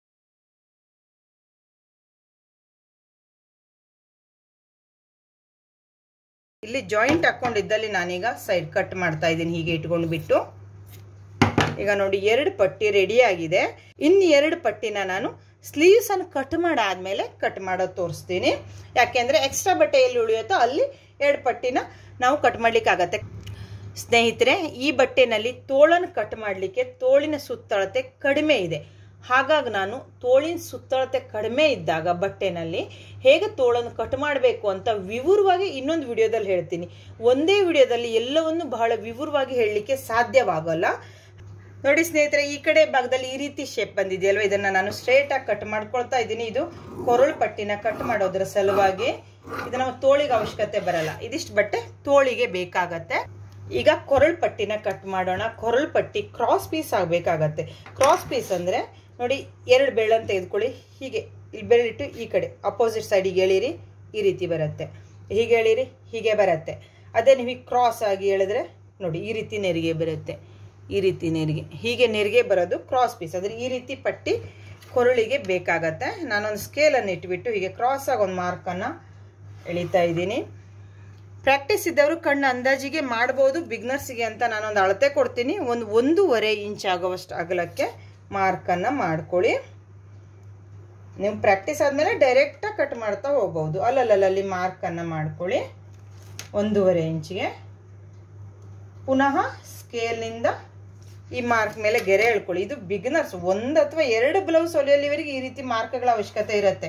ಇಲ್ಲಿ ಜಾಯಿಂಟ್ ಹಾಕೊಂಡಿದ್ದಲ್ಲಿ ನಾನೀಗ ಸೈಡ್ ಕಟ್ ಮಾಡ್ತಾ ಇದ್ದೀನಿ ಹೀಗೆ ಇಟ್ಕೊಂಡು ಬಿಟ್ಟು ಈಗ ನೋಡಿ ಎರಡು ಪಟ್ಟಿ ರೆಡಿ ಆಗಿದೆ ಇನ್ನು ಎರಡು ಪಟ್ಟಿನ ನಾನು ಸ್ಲೀವ್ಸ್ ಅನ್ನು ಕಟ್ ಮಾಡಾದ್ಮೇಲೆ ಕಟ್ ಮಾಡೋದು ತೋರಿಸ್ತೀನಿ ಯಾಕೆಂದ್ರೆ ಎಕ್ಸ್ಟ್ರಾ ಬಟ್ಟೆ ಎಲ್ಲಿ ಉಳಿಯುತ್ತೋ ಅಲ್ಲಿ ಎರಡು ಪಟ್ಟಿನ ನಾವು ಕಟ್ ಮಾಡ್ಲಿಕ್ಕೆ ಆಗತ್ತೆ ಸ್ನೇಹಿತರೆ ಈ ಬಟ್ಟೆನಲ್ಲಿ ತೋಳನ್ನು ಕಟ್ ಮಾಡಲಿಕ್ಕೆ ತೋಳಿನ ಸುತ್ತಳತೆ ಕಡಿಮೆ ಇದೆ ಹಾಗಾಗಿ ನಾನು ತೋಳಿನ ಸುತ್ತಳತೆ ಕಡಿಮೆ ಇದ್ದಾಗ ಬಟ್ಟೆನಲ್ಲಿ ಹೇಗೆ ತೋಳನ್ನು ಕಟ್ ಮಾಡಬೇಕು ಅಂತ ವಿವರವಾಗಿ ಇನ್ನೊಂದು ವಿಡಿಯೋದಲ್ಲಿ ಹೇಳ್ತೀನಿ ಒಂದೇ ವಿಡಿಯೋದಲ್ಲಿ ಎಲ್ಲವನ್ನು ಬಹಳ ವಿವರವಾಗಿ ಹೇಳಲಿಕ್ಕೆ ಸಾಧ್ಯವಾಗಲ್ಲ ನೋಡಿ ಸ್ನೇಹಿತರೆ ಈ ಕಡೆ ಭಾಗದಲ್ಲಿ ಈ ರೀತಿ ಶೇಪ್ ಬಂದಿದೆಯಲ್ವ ಇದನ್ನ ನಾನು ಸ್ಟ್ರೇಟ್ ಆಗಿ ಕಟ್ ಮಾಡ್ಕೊಳ್ತಾ ಇದ್ದೀನಿ ಇದು ಕೊರಳು ಪಟ್ಟಿನ ಕಟ್ ಮಾಡೋದ್ರ ಸಲುವಾಗಿ ಇದು ನಮ್ಮ ತೋಳಿಗೆ ಅವಶ್ಯಕತೆ ಬರಲ್ಲ ಇದಿಷ್ಟು ಬಟ್ಟೆ ತೋಳಿಗೆ ಬೇಕಾಗತ್ತೆ ಈಗ ಕೊರಳು ಪಟ್ಟಿನ ಕಟ್ ಮಾಡೋಣ ಕೊರಳು ಪಟ್ಟಿ ಕ್ರಾಸ್ ಪೀಸ್ ಆಗಬೇಕಾಗತ್ತೆ ಕ್ರಾಸ್ ಪೀಸ್ ಅಂದರೆ ನೋಡಿ ಎರಡು ಬೆಳ್ಳನ್ನು ತೆಗೆದುಕೊಳ್ಳಿ ಹೀಗೆ ಇಲ್ಲಿ ಬೆರಳಿಟ್ಟು ಈ ಕಡೆ ಅಪೋಸಿಟ್ ಸೈಡಿಗೆ ಎಳೀರಿ ಈ ರೀತಿ ಬರುತ್ತೆ ಹೀಗೆ ಎಳೀರಿ ಹೀಗೆ ಬರುತ್ತೆ ಅದೇ ನೀವು ಕ್ರಾಸ್ ಆಗಿ ಎಳೆದ್ರೆ ನೋಡಿ ಈ ರೀತಿ ನೆರಿಗೆ ಬರುತ್ತೆ ಈ ರೀತಿ ನೆರಿಗೆ ಹೀಗೆ ನೆರಿಗೆ ಬರೋದು ಕ್ರಾಸ್ ಪೀಸ್ ಅಂದರೆ ಈ ರೀತಿ ಪಟ್ಟಿ ಕೊರಳಿಗೆ ಬೇಕಾಗತ್ತೆ ನಾನೊಂದು ಸ್ಕೇಲನ್ನು ಇಟ್ಬಿಟ್ಟು ಹೀಗೆ ಕ್ರಾಸ್ ಆಗಿ ಒಂದು ಮಾರ್ಕನ್ನು ಎಳಿತಾ ಇದ್ದೀನಿ ಪ್ರಾಕ್ಟೀಸ್ ಇದ್ದವರು ಕಣ್ಣು ಅಂದಾಜಿಗೆ ಮಾಡ್ಬೋದು ಬಿಗ್ನರ್ಸಿಗೆ ಅಂತ ನಾನೊಂದು ಅಳತೆ ಕೊಡ್ತೀನಿ ಒಂದು ಒಂದೂವರೆ ಇಂಚ್ ಆಗುವಷ್ಟು ಅಗಲಕ್ಕೆ ಮಾರ್ಕನ್ನು ಮಾಡ್ಕೊಳ್ಳಿ ನೀವು ಪ್ರಾಕ್ಟೀಸ್ ಆದಮೇಲೆ ಡೈರೆಕ್ಟಾಗಿ ಕಟ್ ಮಾಡ್ತಾ ಹೋಗ್ಬೋದು ಅಲ್ಲಲ್ಲಲ್ಲಿ ಮಾರ್ಕನ್ನು ಮಾಡ್ಕೊಳ್ಳಿ ಒಂದೂವರೆ ಇಂಚಿಗೆ ಪುನಃ ಸ್ಕೇಲ್ನಿಂದ ಈ ಮಾರ್ಕ್ ಮೇಲೆ ಗೆರೆ ಎಳ್ಕೊಳ್ಳಿ ಇದು ಬಿಗಿನರ್ಸ್ ಒಂದು ಅಥವಾ ಎರಡು ಬ್ಲೌಸ್ ಹೊಲಿಯಲ್ಲಿವರೆಗೆ ಈ ರೀತಿ ಮಾರ್ಕ್ಗಳ ಅವಶ್ಯಕತೆ ಇರುತ್ತೆ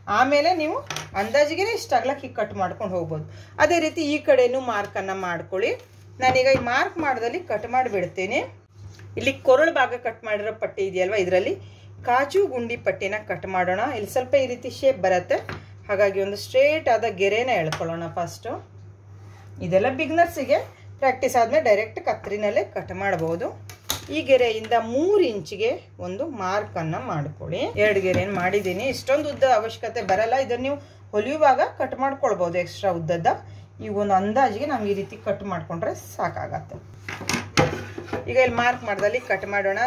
ಆಮೇಲೆ ನೀವು ಅಂದಾಜಿಗೆ ಇಷ್ಟ ಅಗ್ಲಕ್ಕೆ ಕಟ್ ಮಾಡ್ಕೊಂಡು ಹೋಗ್ಬೋದು ಅದೇ ರೀತಿ ಈ ಕಡೆನೂ ಮಾರ್ಕನ್ನು ಮಾಡ್ಕೊಳ್ಳಿ ನಾನೀಗ ಈ ಮಾರ್ಕ್ ಮಾಡ್ದಲ್ಲಿ ಕಟ್ ಮಾಡಿಬಿಡ್ತೀನಿ ಇಲ್ಲಿ ಕೊರಳು ಭಾಗ ಕಟ್ ಮಾಡಿರೋ ಪಟ್ಟಿ ಇದೆಯಲ್ವಾ ಇದರಲ್ಲಿ ಕಾಜು ಗುಂಡಿ ಪಟ್ಟಿನ ಕಟ್ ಮಾಡೋಣ ಇಲ್ಲಿ ಸ್ವಲ್ಪ ಈ ರೀತಿ ಶೇಪ್ ಬರುತ್ತೆ ಹಾಗಾಗಿ ಒಂದು ಸ್ಟ್ರೇಟ್ ಆದ ಗೆರೆನ ಎಳ್ಕೊಳ್ಳೋಣ ಫಸ್ಟು ಇದೆಲ್ಲ ಬಿಗ್ನರ್ಸಿಗೆ ಪ್ರಾಕ್ಟೀಸ್ ಆದಮೇಲೆ ಡೈರೆಕ್ಟ್ ಕತ್ರಿನಲ್ಲೇ ಕಟ್ ಮಾಡ್ಬೋದು ಈ ಗೆರೆಯಿಂದ ಮೂರು ಇಂಚಿಗೆ ಒಂದು ಮಾರ್ಕನ್ನು ಮಾಡ್ಕೊಳ್ಳಿ ಎರಡು ಗೆರೆಯನ್ನು ಮಾಡಿದ್ದೀನಿ ಇಷ್ಟೊಂದು ಉದ್ದ ಅವಶ್ಯಕತೆ ಬರಲ್ಲ ಇದನ್ನು ನೀವು ಹೊಲಿಯುವಾಗ ಕಟ್ ಮಾಡ್ಕೊಳ್ಬೋದು ಎಕ್ಸ್ಟ್ರಾ ಉದ್ದದ ಈಗ ಒಂದು ಅಂದಾಜಿಗೆ ನಾವು ಈ ರೀತಿ ಕಟ್ ಮಾಡಿಕೊಂಡ್ರೆ ಸಾಕಾಗತ್ತೆ ಈಗ ಇಲ್ಲಿ ಮಾರ್ಕ್ ಮಾಡ್ದಲ್ಲಿ ಕಟ್ ಮಾಡೋಣ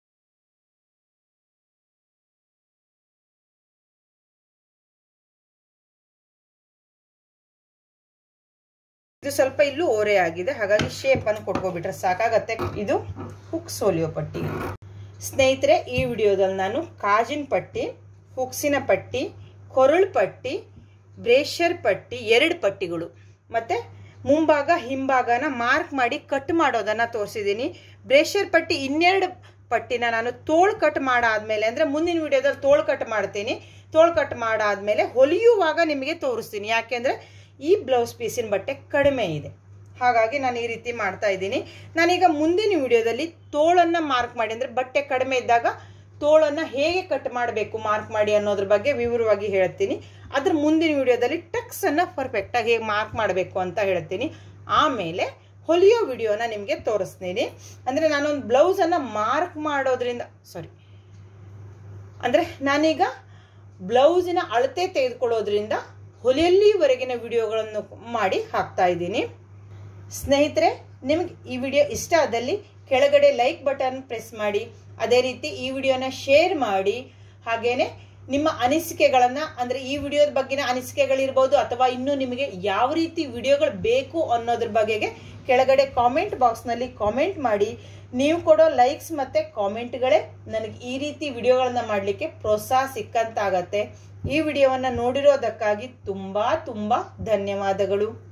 ಇದು ಸ್ವಲ್ಪ ಇಲ್ಲೂ ಓರೆ ಆಗಿದೆ ಹಾಗಾಗಿ ಶೇಪ್ ಅನ್ನು ಕೊಟ್ಕೊಬಿಟ್ರೆ ಸಾಕಾಗತ್ತೆ ಇದು ಹುಕ್ಸ್ ಹೊಲಿಯೋ ಪಟ್ಟಿ ಸ್ನೇಹಿತರೆ ಈ ವಿಡಿಯೋದಲ್ಲಿ ನಾನು ಕಾಜಿನ ಪಟ್ಟಿ ಹುಕ್ಸಿನ ಪಟ್ಟಿ ಕೊರಳು ಪಟ್ಟಿ ಬ್ರೇಷರ್ ಪಟ್ಟಿ ಎರಡು ಪಟ್ಟಿಗಳು ಮತ್ತೆ ಮುಂಭಾಗ ಹಿಂಭಾಗನ ಮಾರ್ಕ್ ಮಾಡಿ ಕಟ್ ಮಾಡೋದನ್ನ ತೋರಿಸಿದ್ದೀನಿ ಬ್ರೇಷರ್ ಪಟ್ಟಿ ಇನ್ನೆರಡು ಪಟ್ಟಿನ ನಾನು ತೋಳು ಕಟ್ ಮಾಡಾದ್ಮೇಲೆ ಅಂದ್ರೆ ಮುಂದಿನ ವಿಡಿಯೋದಲ್ಲಿ ತೋಳು ಕಟ್ ಮಾಡ್ತೀನಿ ತೋಳು ಕಟ್ ಮಾಡಾದ್ಮೇಲೆ ಹೊಲಿಯುವಾಗ ನಿಮಗೆ ತೋರಿಸ್ತೀನಿ ಯಾಕೆಂದ್ರೆ ಈ ಬ್ಲೌಸ್ ಪೀಸಿನ ಬಟ್ಟೆ ಕಡಿಮೆ ಇದೆ ಹಾಗಾಗಿ ನಾನು ಈ ರೀತಿ ಮಾಡ್ತಾ ಇದ್ದೀನಿ ನಾನೀಗ ಮುಂದಿನ ವಿಡಿಯೋದಲ್ಲಿ ತೋಳನ್ನು ಮಾರ್ಕ್ ಮಾಡಿ ಅಂದರೆ ಬಟ್ಟೆ ಕಡಿಮೆ ಇದ್ದಾಗ ತೋಳನ್ನು ಹೇಗೆ ಕಟ್ ಮಾಡಬೇಕು ಮಾರ್ಕ್ ಮಾಡಿ ಅನ್ನೋದ್ರ ಬಗ್ಗೆ ವಿವರವಾಗಿ ಹೇಳ್ತೀನಿ ಅದ್ರ ಮುಂದಿನ ವಿಡಿಯೋದಲ್ಲಿ ಟಕ್ಸನ್ನು ಪರ್ಫೆಕ್ಟಾಗಿ ಹೇಗೆ ಮಾರ್ಕ್ ಮಾಡಬೇಕು ಅಂತ ಹೇಳ್ತೀನಿ ಆಮೇಲೆ ಹೊಲಿಯೋ ವಿಡಿಯೋನ ನಿಮಗೆ ತೋರಿಸ್ತೀನಿ ಅಂದರೆ ನಾನೊಂದು ಬ್ಲೌಸನ್ನು ಮಾರ್ಕ್ ಮಾಡೋದ್ರಿಂದ ಸಾರಿ ಅಂದರೆ ನಾನೀಗ ಬ್ಲೌಸಿನ ಅಳತೆ ತೆಗೆದುಕೊಳ್ಳೋದ್ರಿಂದ ಹೊಲಿಯಲ್ಲಿವರೆಗಿನ ವಿಡಿಯೋಗಳನ್ನು ಮಾಡಿ ಹಾಕ್ತಾ ಇದ್ದೀನಿ ಸ್ನೇಹಿತರೆ ನಿಮಗೆ ಈ ವಿಡಿಯೋ ಇಷ್ಟ ಆದಲ್ಲಿ ಕೆಳಗಡೆ ಲೈಕ್ ಬಟನ್ ಪ್ರೆಸ್ ಮಾಡಿ ಅದೇ ರೀತಿ ಈ ವಿಡಿಯೋನ ಶೇರ್ ಮಾಡಿ ಹಾಗೇನೆ ನಿಮ್ಮ ಅನಿಸಿಕೆಗಳನ್ನು ಅಂದರೆ ಈ ವಿಡಿಯೋದ ಬಗ್ಗಿನ ಅನಿಸಿಕೆಗಳಿರ್ಬೋದು ಅಥವಾ ಇನ್ನೂ ನಿಮಗೆ ಯಾವ ರೀತಿ ವಿಡಿಯೋಗಳು ಬೇಕು ಅನ್ನೋದ್ರ ಬಗೆಗೆ ಕೆಳಗಡೆ ಕಾಮೆಂಟ್ ಬಾಕ್ಸ್ನಲ್ಲಿ ಕಾಮೆಂಟ್ ಮಾಡಿ ನೀವು ಕೊಡೋ ಲೈಕ್ಸ್ ಮತ್ತು ಕಾಮೆಂಟ್ಗಳೇ ನನಗೆ ಈ ರೀತಿ ವಿಡಿಯೋಗಳನ್ನು ಮಾಡಲಿಕ್ಕೆ ಪ್ರೋತ್ಸಾಹ ಸಿಕ್ಕಂತಾಗತ್ತೆ ಈ ವಿಡಿಯೋವನ್ನು ನೋಡಿರೋದಕ್ಕಾಗಿ ತುಂಬ ತುಂಬ ಧನ್ಯವಾದಗಳು